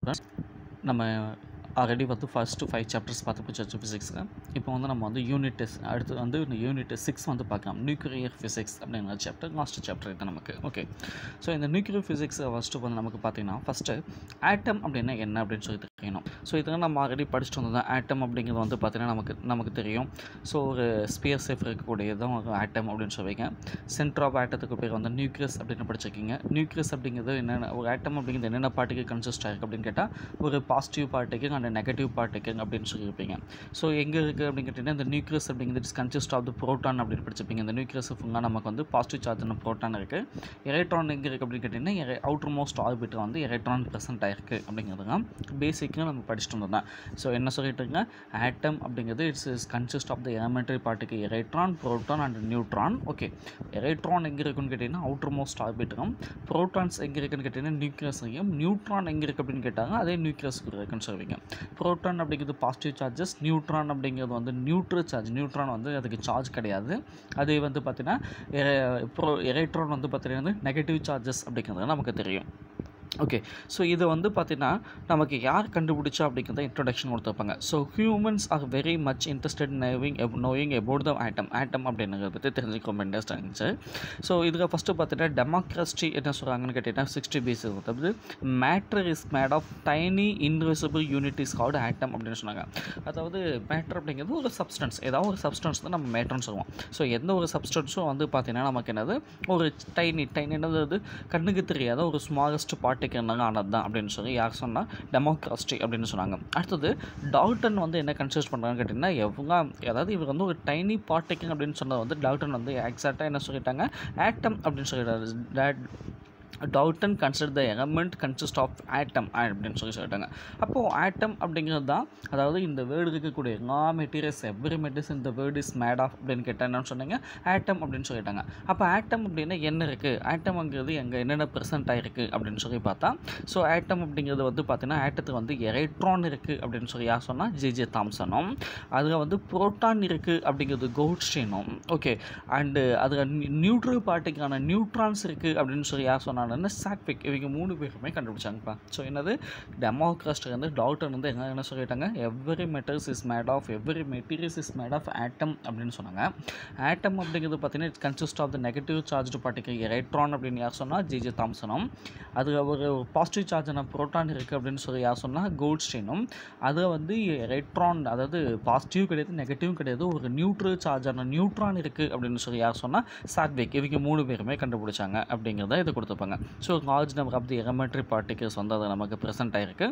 நம்ம ஆல்ரெடி வந்து first five chapters பார்த்து பிடிச்சாச்சு ஃபிசிக்ஸில் இப்போ வந்து நம்ம வந்து யூனிட் டெஸ்ட் அடுத்து வந்து இந்த யூனிட் சிக்ஸ் வந்து பார்க்கலாம் நியூக்ளியர் ஃபிசிக்ஸ் அப்படிங்கிற சாப்டர் லாஸ்ட் சாப்டர் இது நமக்கு ஓகே ஸோ இந்த நியூக்ளியர் ஃபிசிக்ஸ் ஃபஸ்ட்டு வந்து நமக்கு பார்த்தீங்கன்னா ஃபஸ்ட்டு ஆட்டம் அப்படின்னா என்ன அப்படின்னு சொல்லி தெரியணும் ஸோ இதெல்லாம் நம்ம ஆல்ரெடி படிச்சுட்டு வந்தது ஆட்டம் அப்படிங்கிறது வந்து பார்த்தீங்கன்னா நமக்கு நமக்கு தெரியும் ஸோ ஒரு ஸ்பியர் சேஃப் இருக்கக்கூடியது தான் ஒரு ஆட்டம் அப்படின்னு சொல்லுவீங்க சென்டர் ஆஃப் ஆட்டத்துக்கு பேர் வந்து நியூக்ளியஸ் அப்படின்னு படிச்சிருக்கீங்க நியூக்ளியஸ் அப்படிங்கிறது என்னென்ன ஒரு ஆட்டம் அப்படிங்கிறது என்னென்ன பார்ட்டிக்கு கன்சிஸ்ட் ஆகிருக்கு அப்படின்னு கேட்டால் ஒரு பாசிட்டிவ் பார்ட்டிக்கு அண்ட் நெகட்டிவ் பார்ட்டிக்கு அப்படின்னு சொல்லியிருப்பீங்க ஸோ எங்கே இருக்குது அப்படின்னு கேட்டிங்கன்னா இந்த நியூக்ளியஸ் அப்படிங்கிறது is consist of the proton அப்படின்னு படிச்சிருப்பீங்க இந்த நியூக்ளியஸ் ஃபுல்லாக நமக்கு வந்து பாசிட்டிவ் சார்ஜ் ப்ரோட்டான் இருக்குது எலக்ட்ரான் எங்கே இருக்குது அப்படின்னு கேட்டிங்கன்னா அவுட்டர் மோஸ்ட் ஆர்பிட்டில் வந்து எலக்ட்ரான் ப்ரெசென்ட் ஆயிருக்கு அப்படிங்கிறது தான் பேசிக்காக நம்ம படிச்சுட்டு வந்தோம் தான் ஸோ என்ன சொல்லிட்டு இருக்கீங்க ஆட்டம் அப்படிங்கிறது it's is consist of the elementary particle electron proton and neutron okay electron எங்கே இருக்குன்னு கேட்டிங்கன்னா அவுட்டர் மோஸ்ட் ஆர்பிட்டும் ப்ரோட்டான்ஸ் எங்கே இருக்குன்னு கேட்டிங்கன்னா நியூக்ளியஸையும் நியூட்ரான் எங்கே இருக்குது அப்படின்னு கேட்டாங்க அதே நியூக்ளியஸ்க்கு இருக்குன்னு சொல்லுவீங்க ப்ரோட்டான் அப்படிங்கிறது பாசிட்டிவ் சார்ஜஸ் நியூட்ரான் அப்படிங்கிறது வந்து நியூட்ரல் சார்ஜ் நியூட்ரான் வந்து அதுக்கு சார்ஜ் கிடையாது அதே வந்து பார்த்தீங்கன்னா ப்ரோ எலக்ட்ரான் வந்து பார்த்தீங்கன்னா நெகட்டிவ் சார்ஜஸ் அப்படிங்கிறது நமக்கு தெரியும் ஓகே ஸோ இதை வந்து பார்த்தீங்கன்னா நமக்கு யார் கண்டுபிடிச்சா அப்படிங்கிறத இன்ட்ரடக்ஷன் கொடுத்துருப்பாங்க so humans are very much interested knowing knowing about the atom atom அப்படிங்கிறத பற்றி தெரிஞ்சுக்க இன்ட்ரெஸ்ட் இருந்துச்சு ஸோ இதில் ஃபஸ்ட்டு பார்த்தீங்கன்னா டெமோக்ரஸி என்ன சொல்கிறாங்கன்னு கேட்டிங்கன்னா சிக்ஸ்டி பேஸ் அதாவது matter is made of tiny invisible unit is called atom அப்படின்னு சொன்னாங்க அதாவது மேட்ரு அப்படிங்கிறது ஒரு சப்ஸ்டன்ஸ் ஏதாவது ஒரு சப்ஸ்டன்ஸ் தான் நம்ம மேட்ருன்னு சொல்லுவோம் ஸோ எந்த ஒரு சப்ஸ்டன்ஸும் வந்து பார்த்தீங்கன்னா நமக்கு என்னது ஒரு டைனி டைனி என்னது கண்ணுக்கு தெரியாத ஒரு ஸ்மாலஸ்ட் பார்ட்டிக்கு என்னங்க ஆனது தான் அப்படின்னு சொல்லி யார் சொன்னால் டெமோக்ராஸ்டி அப்படின்னு சொன்னாங்க அடுத்தது டால்டன் வந்து என்ன கன்சிடர் பண்ணுறாங்கன்னு கேட்டிங்கன்னா எவ்வளோ அதாவது இவர் வந்து ஒரு டைனி பார்ட்டிக்கிங் அப்படின்னு சொன்னது வந்து டால்டன் வந்து எக்ஸாக்டாக என்ன சொல்லிட்டாங்க ஆட்டம் அப்படின்னு சொல்லிட்டாரு Dalton consider the element consist of atom அப்படின்னு சொல்லி சொல்லிட்டாங்க அப்போது ஆட்டம் அப்படிங்கிறது தான் அதாவது இந்த வேர்டு இருக்கக்கூடிய எல்லா மெட்டீரியல்ஸ் எவ்ரி மெட்டீரியல்ஸ் இந்த வேர்டு இஸ் மேட் ஆஃப் அப்படின்னு கேட்டால் என்னன்னு சொன்னீங்க ஆட்டம் அப்படின்னு சொல்லிட்டாங்க அப்போ ஆட்டம் அப்படின்னா என்ன இருக்குது ஆட்டம்ங்கிறது எங்கே என்னென்ன ப்ரெசென்ட் ஆகிருக்கு அப்படின்னு சொல்லி பார்த்தா ஸோ ஆட்டம் அப்படிங்கிறது வந்து பார்த்தீங்கன்னா ஆட்டத்துக்கு வந்து எலக்ட்ரான் இருக்குது அப்படின்னு சொல்லி யார் சொன்னால் ஜேஜே தாம்சனும் அதில் வந்து புரோட்டான் இருக்குது அப்படிங்கிறது கவுட்ஸ்டீனும் ஓகே அண்டு அதில் நியூட்ரல் பார்ட்டிக்கான நியூட்ரான்ஸ் இருக்குது அப்படின்னு சொல்லி யார் சொன்னாங்க என்ன சாட்விக் இவங்க மூணு பேருமே கண்டுபிடிச்சாங்கப்பா ஸோ என்னது டெமோக்ராஸ்ட் வந்து டாக்டர் வந்து என்ன என்ன சொல்லிட்டாங்க every matters is made of every materials is made of atom அப்படின்னு சொன்னாங்க ஆட்டம் அப்படிங்கிறது பார்த்தீங்கன்னா it's consist of the negative charge particle electron அப்படின்னு யார் சொன்னால் ஜிஜே தாம்சனும் அது ஒரு பாசிட்டிவ் சார்ஜான புரோட்டான் இருக்குது அப்படின்னு சொல்லி யார் சொன்னால் கோல்ட்ஸ்டீனும் அதை வந்து எலக்ட்ரான் அதாவது பாசிட்டிவ் கிடையாது நெகட்டிவ் கிடையாது ஒரு நியூட்ரல் சார்ஜான நியூட்ரான் இருக்குது அப்படின்னு சொல்லி யார் சொன்னால் சாட்விக் இவங்க மூணு பேருமே கண்டுபிடிச்சாங்க அப்படிங்கிறத இது கொடுத்துருப்பாங்க so large number of the elementary particles வந்து அது நமக்கு ப்ரெசென்ட் ஆகிருக்கு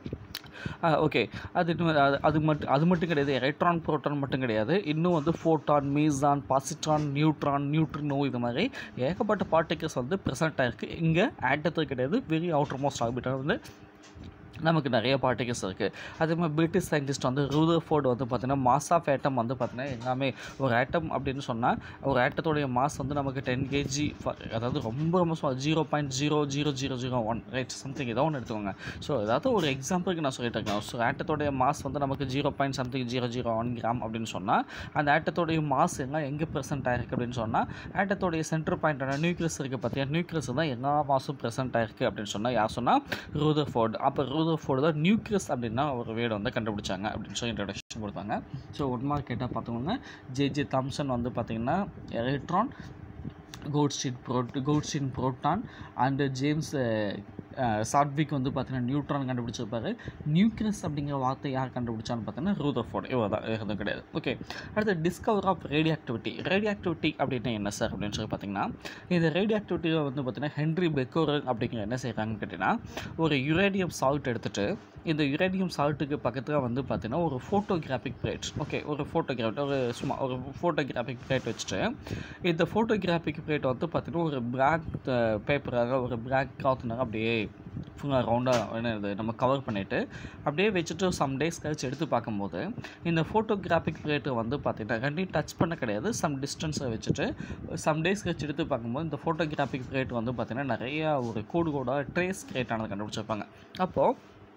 ஓகே அது இன்னும் அது அது மட்டும் அது மட்டும் கிடையாது எலக்ட்ரான் ப்ரோட்டான் மட்டும் கிடையாது இன்னும் வந்து ஃபோட்டான் மீசான் பாசிட்ரான் நியூட்ரான் நியூட்ரினோ இது மாதிரி ஏகப்பட்ட பார்ட்டிகல்ஸ் வந்து ப்ரெசென்ட் ஆகிருக்கு இங்கே ஆட்டத்துக்கு கிடையாது வெரி அவுட்டர் மோஸ்ட் ஆர்பிட்டாக வந்து நமக்கு நிறைய பார்ட்டிகல்ஸ் இருக்குது அதே மாதிரி பிரிட்டிஷ் சயின்டிஸ்ட் வந்து ரூதர் ஃபோர்டு வந்து பார்த்தீங்கன்னா மாஸ் ஆஃப் ஆட்டம் வந்து பார்த்தீங்கன்னா எல்லாமே ஒரு ஆட்டம் அப்படின்னு சொன்னால் ஒரு ஆட்டத்தோடைய மாஸ் வந்து நமக்கு டென் கேஜி அதாவது ரொம்ப ரொம்ப zero point zero zero zero zero one right something ஏதோ ஒன்று எடுத்துக்கோங்க ஸோ ஏதாவது ஒரு எக்ஸாம்பிளுக்கு நான் சொல்லிட்டு இருக்கேன் ஸோ ஆட்டத்தோடைய மாஸ் வந்து நமக்கு zero point something zero zero one gram அப்படின்னு சொன்னால் அந்த ஆட்டத்தோடைய மாஸ் எல்லாம் எங்கே ப்ரெசென்ட் ஆயிருக்கு அப்படின்னு சொன்னால் ஆட்டத்தோடைய சென்டர் பாயிண்டான நியூக்ளியஸ் இருக்குது பார்த்தீங்கன்னா நியூக்ளியஸ் தான் எல்லா மாஸும் ப்ரெசென்ட் ஆயிருக்கு அப்படின்னு சொன்னால் யார் சொன்னால் ரூதர் ஃபோர்டு அப்போ ரூதர் ஃபோர்டு தான் நியூக்ளியஸ் அப்படின்னா ஒரு வேர்டை வந்து கண்டுபிடிச்சாங்க அப்படின்னு சொல்லி இன்ட்ரடக்ஷன் கொடுத்தாங்க ஸோ ஒன் மார்க் கேட்டால் பார்த்துக்கோங்க ஜேஜே தாம்சன் வந்து பார்த்திங்கன்னா எலக்ட்ரான் கோட்ஸ்டின் ப்ரோட் Goldstein proton and James Chadwick வந்து பார்த்தீங்கன்னா நியூட்ரான் கண்டுபிடிச்சிருப்பாரு நியூக்ளியஸ் அப்படிங்கிற வார்த்தை யார் கண்டுபிடிச்சான்னு பார்த்தீங்கன்னா ரூதர் ஃபோர்டு இவ்வளோ தான் எதுவும் கிடையாது ஓகே அடுத்து discover of radioactivity radioactivity அப்படின்னா என்ன சார் அப்படின்னு சொல்லி பார்த்தீங்கன்னா இந்த ரேடியோ ஆக்டிவிட்டியில் வந்து பார்த்தீங்கன்னா ஹென்ரி பெக்கோரல் அப்படிங்கிற என்ன செய்கிறாங்கன்னு கேட்டிங்கன்னா ஒரு யுரேனியம் சால்ட் எடுத்துகிட்டு இந்த யுரேனியம் சால்ட்டுக்கு பக்கத்தில் வந்து பார்த்தீங்கன்னா ஒரு ஃபோட்டோகிராஃபிக் பிளேட் ஓகே ஒரு ஃபோட்டோகிராஃபி ஒரு சும்மா ஒரு ஃபோட்டோகிராஃபிக் பிளேட் வச்சுட்டு இந்த ஃபோட்டோகிராஃபிக் பிளேட் வந்து பார்த்தீங்கன்னா ஒரு பிளாக் பேப்பராக ஒரு பிளாக் கிளாத்னாக அப்படியே ஃபுல்லாக ரவுண்டாக என்னது நம்ம கவர் பண்ணிவிட்டு அப்படியே வச்சுட்டு சம் டேஸ் கழிச்சு எடுத்து பார்க்கும்போது இந்த ஃபோட்டோகிராஃபிக் பிளேட்டை வந்து பார்த்திங்கன்னா ரெண்டையும் டச் பண்ண கிடையாது சம் டிஸ்டன்ஸை வச்சுட்டு சம் டேஸ் கழிச்சு எடுத்து பார்க்கும்போது இந்த ஃபோட்டோகிராஃபிக் பிளேட் வந்து பார்த்திங்கன்னா நிறையா ஒரு கோடு கோடாக ட்ரேஸ் கிரியேட் ஆனது கண்டுபிடிச்சிருப்பாங்க அப்போது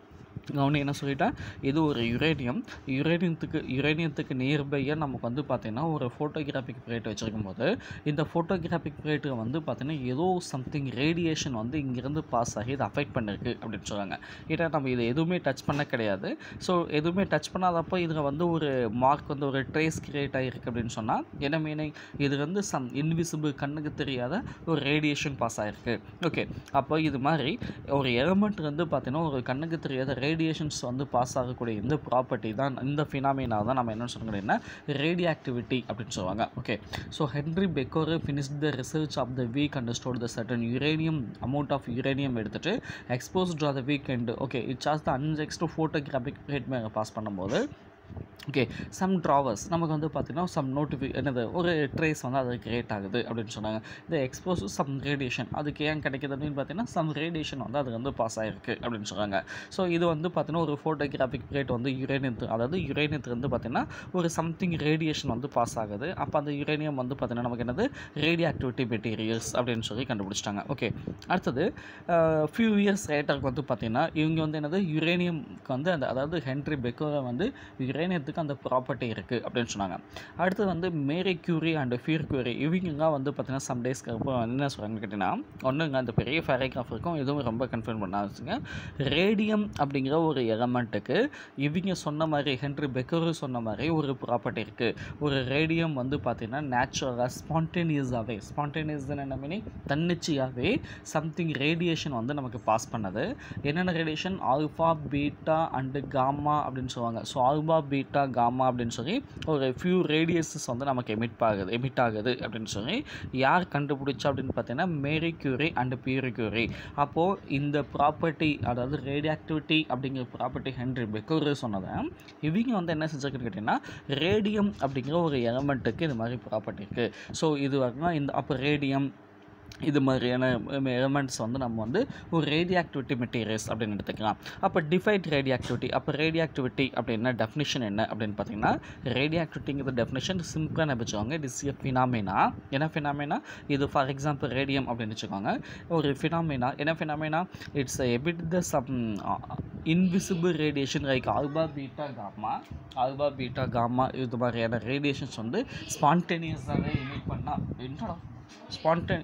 கவனி என்ன சொல்லிட்டேன் இது ஒரு யுரேனியம் யுரேனியத்துக்கு யுரேனியத்துக்கு நியர்பையாக நமக்கு வந்து பார்த்திங்கன்னா ஒரு ஃபோட்டோகிராஃபிக் பிளேட் வச்சுருக்கும் போது இந்த ஃபோட்டோகிராஃபிக் பிளேட்டு வந்து பார்த்திங்கன்னா ஏதோ சம்திங் ரேடியேஷன் வந்து இங்கேருந்து பாஸ் ஆகி இதை அஃபெக்ட் பண்ணிருக்கு அப்படின்னு சொல்கிறாங்க ஏன்னா நம்ம இதை எதுவுமே டச் பண்ண கிடையாது ஸோ எதுவுமே டச் பண்ணாதப்போ இதில் வந்து ஒரு மார்க் வந்து ஒரு ட்ரேஸ் கிரியேட் ஆகிருக்கு அப்படின்னு சொன்னால் என்ன மீனிங் இது வந்து சம் இன்விசிபிள் கண்ணுக்கு தெரியாத ஒரு ரேடியேஷன் பாஸ் ஆகிருக்கு ஓகே அப்போ இது மாதிரி ஒரு எலமெண்ட் வந்து பார்த்தீங்கன்னா ஒரு கண்ணுக்கு தெரியாத ரேடியேஷன்ஸ் வந்து பாஸ் ஆகக்கூடிய இந்த ப்ராப்பர்ட்டி தான் இந்த ஃபினாமினா தான் நம்ம என்ன சொல்கிறோம்னா ரேடியாக்டிவிட்டி அப்படின்னு சொல்லுவாங்க okay so Henry Becquerel finish the research of the week understood the certain uranium amount of uranium எடுத்துட்டு exposed of the week and okay it's as the unexposed photographic rate மேலே pass பண்ணும்போது okay some traverse நமக்கு வந்து பார்த்திங்கன்னா some notify என்னது ஒரு trace வந்து அது கிரியேட் ஆகுது அப்படின்னு சொன்னாங்க இந்த எக்ஸ்போஸ் சம் ரேடியேஷன் அதுக்கு ஏன் கிடைக்குது அப்படின்னு பார்த்தீங்கன்னா சம் ரேடியேஷன் வந்து அது வந்து பாஸ் ஆகிருக்கு அப்படின்னு சொல்கிறாங்க ஸோ இது வந்து பார்த்திங்கன்னா ஒரு ஃபோட்டோகிராஃபிக் ரேட் வந்து யுரேனியத்து அதாவது யுரேனியத்துக்கு வந்து பார்த்திங்கன்னா ஒரு சம்திங் ரேடியேஷன் வந்து பாஸ் ஆகுது அப்போ அந்த யுரேனியம் வந்து பார்த்திங்கன்னா நமக்கு என்னது ரேடியோ ஆக்டிவிட்டி மெட்டீரியல்ஸ் அப்படின்னு சொல்லி கண்டுபிடிச்சிட்டாங்க ஓகே அடுத்தது ஃபியூ இயர்ஸ் லேட்டருக்கு வந்து பார்த்திங்கன்னா இவங்க வந்து என்னது யுரேனியம்க்கு வந்து அந்த அதாவது ஹென்ரி பெக்கோரை வந்து யுரேனியத்துக்கு அந்த ப்ராப்பர்ட்டி இருக்குது அப்படின்னு சொன்னாங்க அடுத்து வந்து Marie Curie and Pierre Curie இவங்கெல்லாம் வந்து பார்த்தீங்கன்னா சம் டேஸ்க்கு அப்புறம் என்ன சொல்கிறாங்கன்னு கேட்டிங்கன்னா ஒன்றுங்க அந்த பெரிய பேராகிராஃப் இருக்கும் எதுவும் ரொம்ப கன்ஃபார்ம் பண்ணாச்சுங்க ரேடியம் அப்படிங்கிற ஒரு எலமெண்ட்டுக்கு இவங்க சொன்ன மாதிரி ஹென்ரி பெக்கரு சொன்ன மாதிரி ஒரு ப்ராப்பர்ட்டி இருக்குது ஒரு ரேடியம் வந்து பார்த்திங்கன்னா நேச்சுரலாக ஸ்பான்டேனியஸாகவே ஸ்பான்டேனியஸ் என்ன மீனிங் தன்னிச்சையாகவே சம்திங் ரேடியேஷன் வந்து நமக்கு பாஸ் பண்ணது என்னென்ன radiation alpha beta and gamma அப்படின்னு சொல்லுவாங்க ஸோ ஆல்பா பீட்டா காமா அப்படின்னு சொல்லி ஒரு ஃபியூ ரேடியஸஸ் வந்து நமக்கு எமிட் ஆகுது எமிட் ஆகுது அப்படின்னு சொல்லி யார் கண்டுபிடிச்சா அப்படின்னு பார்த்தீங்கன்னா Marie Curie and Pierre Curie அப்போது இந்த ப்ராப்பர்ட்டி அதாவது ரேடியாக்டிவிட்டி அப்படிங்கிற ப்ராப்பர்ட்டி ஹென்ரி பெக்கோரு சொன்னதை இவங்க வந்து என்ன செஞ்சிருக்குன்னு கேட்டிங்கன்னா ரேடியம் அப்படிங்கிற ஒரு எலமெண்ட்டுக்கு இது மாதிரி ப்ராப்பர்ட்டி இருக்குது ஸோ இது வரலாம் இந்த அப்போ ரேடியம் இது மாதிரியான எலமெண்ட்ஸ் வந்து நம்ம வந்து ஒரு ரேடியாக்டிவிட்டி மெட்டீரியல்ஸ் அப்படின்னு எடுத்துக்கலாம் அப்போ டிஃபைட் ரேடியாக்டிவிட்டி அப்போ ரேடியாக்டிவிட்டி அப்படின்னா டெஃபினிஷன் என்ன அப்படின்னு பார்த்தீங்கன்னா ரேடியாக்டிவிட்டிங்கிற டெஃபினிஷன் சிம்பிளாக நினச்சிக்கோங்க இட் இஸ் எ ஃபினாமினா என்ன ஃபினாமினா இது ஃபார் எக்ஸாம்பிள் ரேடியம் அப்படின்னு வச்சுக்கோங்க ஒரு ஃபினாமினா என்ன phenomena it's emit the some invisible radiation like alpha beta gamma alpha beta gamma இது மாதிரியான ரேடியேஷன்ஸ் வந்து ஸ்பான்டேனியஸாகவே எமிட் பண்ணால் என்னடா ஸ்பான்டே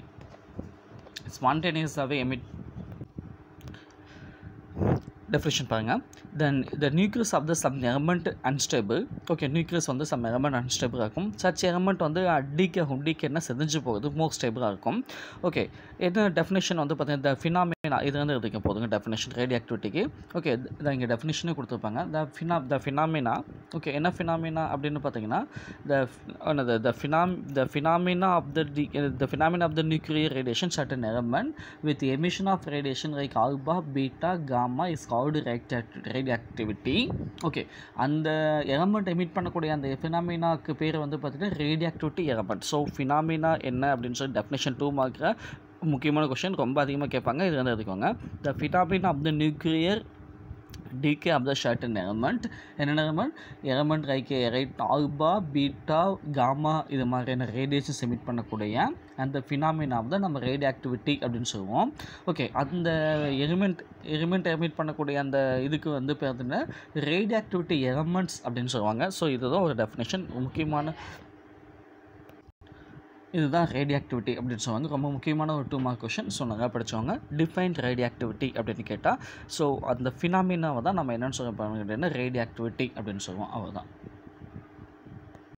ஸ்பான்டேனியஸாகவே எமிட் டெஃபினேஷன் பாருங்கள் then the nucleus of the some element unstable okay nucleus வந்து சம் எலமெண்ட் அன்ஸ்டேபிளாக இருக்கும் சச் எலமெண்ட் வந்து அடிக்க உண்டிக்க என்ன செஞ்சு போகுது மோர் ஸ்டேபிளாக இருக்கும் ஓகே என்ன டெஃபினேஷன் வந்து பார்த்தீங்கன்னா த ஃபினாமினா இது வந்து எடுத்துக்க போதுங்க டெஃபினேஷன் ரேடியோ ஆக்டிவிட்டிக்கு ஓகே இதை இங்கே டெஃபினேஷனே கொடுத்துருப்பாங்க த ஃபினா த ஃபினாமினா ஓகே என்ன ஃபினாமினா அப்படின்னு பார்த்தீங்கன்னா த என்னது த ஃபினாம் the phenomena of the the phenomena of the nuclear radiation certain element with emission of radiation like alpha beta gamma is called radioactivity okay அந்த element emit பண்ணக்கூடிய அந்த ஃபினாமினாக்கு பேர் வந்து பார்த்திங்கன்னா radioactivity element so phenomena என்ன அப்படின்னு சொல்லி டெஃபினேஷன் டூ மார்க்கில் முக்கியமான கொஷின் ரொம்ப அதிகமாக கேட்பாங்க இது வந்து எடுத்துக்கோங்க the phenomena of the nuclear decay of the certain element என்னென்ன element element like right alpha beta gamma இது மாதிரியான ரேடியேஷன்ஸ் எமிட் பண்ணக்கூடிய அந்த ஃபினாமினாவை தான் நம்ம ரேடியோ ஆக்டிவிட்டி அப்படின்னு சொல்லுவோம் ஓகே அந்த எலிமெண்ட் எலிமெண்ட் எமிட் பண்ணக்கூடிய அந்த இதுக்கு வந்து பார்த்தீங்கன்னா ரேடியோ ஆக்டிவிட்டி எலமெண்ட்ஸ் அப்படின்னு சொல்லுவாங்க ஸோ இதுதான் ஒரு டெஃபினேஷன் முக்கியமான இதுதான் ரேடியோ ஆக்டிவிட்டி அப்படின்னு சொல்லுவாங்க ரொம்ப முக்கியமான ஒரு டூ மார்க் கொஷின் ஸோ நல்லா படித்தவங்க டிஃபைன் ரேடியோ ஆக்டிவிட்டி அப்படின்னு கேட்டால் ஸோ அந்த ஃபினாமினாவை தான் நம்ம என்னென்னு சொல்ல போகிறோம் ரேடியோ ஆக்டிவிட்டி அப்படின்னு சொல்லுவோம் அவ்வளோதான்